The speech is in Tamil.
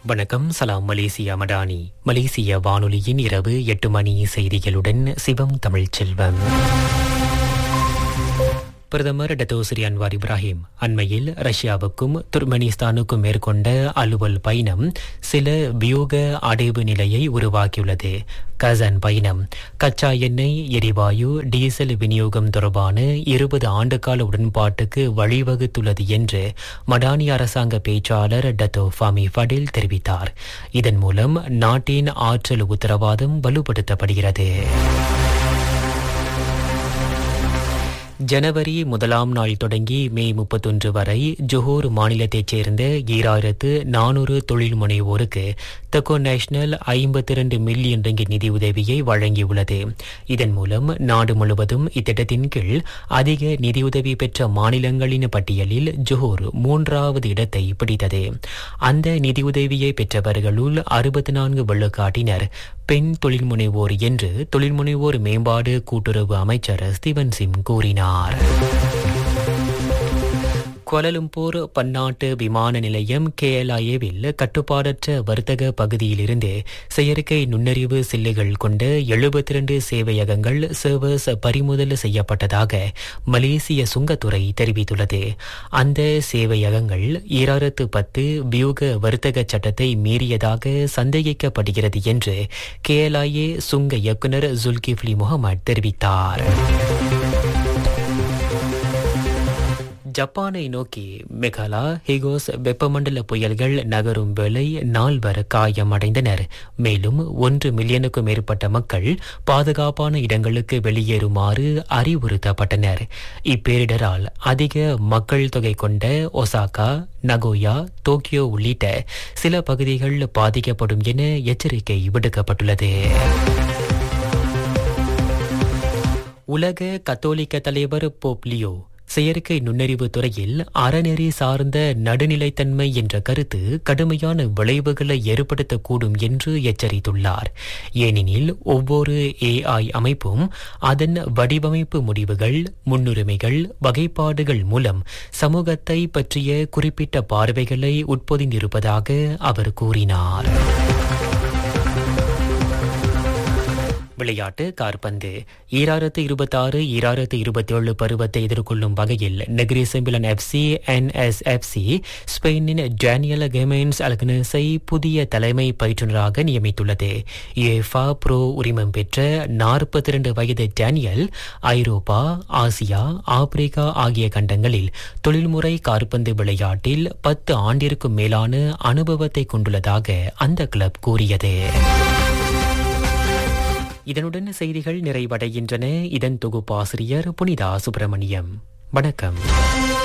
வணக்கம் சலாம் மலேசியா மடானி மலேசிய வானொலியின் இரவு எட்டு மணி செய்திகளுடன் சிவம் தமிழ் செல்வம் பிரதமர் டத்தோசிரி அன்வார் இப்ராஹிம் அண்மையில் ரஷ்யாவுக்கும் துர்மெனிஸ்தானுக்கும் மேற்கொண்ட அலுவல் பயணம் சில வியோக அடைவு நிலையை உருவாக்கியுள்ளது கசன் பயணம் கச்சா எண்ணெய் எரிவாயு டீசல் விநியோகம் தொடர்பான இருபது ஆண்டுகால உடன்பாட்டுக்கு வழிவகுத்துள்ளது என்று மடானி அரசாங்க பேச்சாளர் டத்தோ ஃபாமி ஃபடில் தெரிவித்தார் இதன் மூலம் நாட்டின் ஆற்றல் உத்தரவாதம் வலுப்படுத்தப்படுகிறது ஜனவரி முதலாம் நாள் தொடங்கி மே முப்பத்தொன்று வரை ஜொஹோர் மாநிலத்தைச் சேர்ந்த ஈராயிரத்து நானூறு தொழில் முனைவோருக்கு தக்கோ நேஷனல் ஐம்பத்தி இரண்டு மில்லியன் ரிங்கிட் நிதியுதவியை வழங்கியுள்ளது இதன் மூலம் நாடு முழுவதும் இத்திட்டத்தின் கீழ் அதிக நிதியுதவி பெற்ற மாநிலங்களின் பட்டியலில் ஜொஹோர் மூன்றாவது இடத்தை பிடித்தது அந்த நிதியுதவியை பெற்றவர்களுள் அறுபத்தி நான்கு வெள்ளுக்காட்டினர் பெண் தொழில் முனைவோர் என்று தொழில் முனைவோர் மேம்பாடு கூட்டுறவு அமைச்சர் ஸ்டீவன் சிம் கூறினார் கோலலும்பூர் பன்னாட்டு விமான நிலையம் கேஎல்ஐஏவில் கட்டுப்பாடற்ற வர்த்தக பகுதியிலிருந்து செயற்கை நுண்ணறிவு சில்லுகள் கொண்ட எழுபத்தி இரண்டு சேவையகங்கள் சர்வர்ஸ் பறிமுதல் செய்யப்பட்டதாக மலேசிய சுங்கத்துறை தெரிவித்துள்ளது அந்த சேவையகங்கள் ஈராயிரத்து பத்து வியூக வர்த்தக சட்டத்தை மீறியதாக சந்தேகிக்கப்படுகிறது என்று கேஎல்ஐஏ சுங்க இயக்குநர் ஜுல்கிஃப்லி முகமது தெரிவித்தார் ஜப்பானை நோக்கி மெகாலா ஹிகோஸ் வெப்பமண்டல புயல்கள் நகரும் வேளை நால்வர் காயமடைந்தனர் மேலும் ஒன்று மில்லியனுக்கும் மேற்பட்ட மக்கள் பாதுகாப்பான இடங்களுக்கு வெளியேறுமாறு அறிவுறுத்தப்பட்டனர் இப்பேரிடரால் அதிக மக்கள் தொகை கொண்ட ஒசாகா நகோயா டோக்கியோ உள்ளிட்ட சில பகுதிகள் பாதிக்கப்படும் என எச்சரிக்கை விடுக்கப்பட்டுள்ளது உலக கத்தோலிக்க தலைவர் போப்லியோ செயற்கை நுண்ணறிவு துறையில் அறநெறி சார்ந்த நடுநிலைத்தன்மை என்ற கருத்து கடுமையான விளைவுகளை ஏற்படுத்தக்கூடும் என்று எச்சரித்துள்ளார் ஏனெனில் ஒவ்வொரு ஏஐ அமைப்பும் அதன் வடிவமைப்பு முடிவுகள் முன்னுரிமைகள் வகைப்பாடுகள் மூலம் சமூகத்தை பற்றிய குறிப்பிட்ட பார்வைகளை உட்பொதிந்திருப்பதாக அவர் கூறினார் விளையாட்டு கார்பந்து ஈராயிரத்து இருபத்தாறு ஈராயிரத்து இருபத்தி ஏழு பருவத்தை எதிர்கொள்ளும் வகையில் நெகிரி செம்பிலன் எஃப்சி என்எஸ்எஃப்சி ஸ்பெயினின் டேனியல் கெமென்ஸ் அல்கனஸை புதிய தலைமை பயிற்றுநராக நியமித்துள்ளது ஏஃபா ப்ரோ உரிமம் பெற்ற நாற்பத்தி இரண்டு வயது டேனியல் ஐரோப்பா ஆசியா ஆப்பிரிக்கா ஆகிய கண்டங்களில் தொழில்முறை கார்பந்து விளையாட்டில் பத்து ஆண்டிற்கும் மேலான அனுபவத்தை கொண்டுள்ளதாக அந்த கிளப் கூறியது இதனுடன் செய்திகள் நிறைவடைகின்றன இதன் தொகுப்பாசிரியர் புனிதா சுப்பிரமணியம் வணக்கம்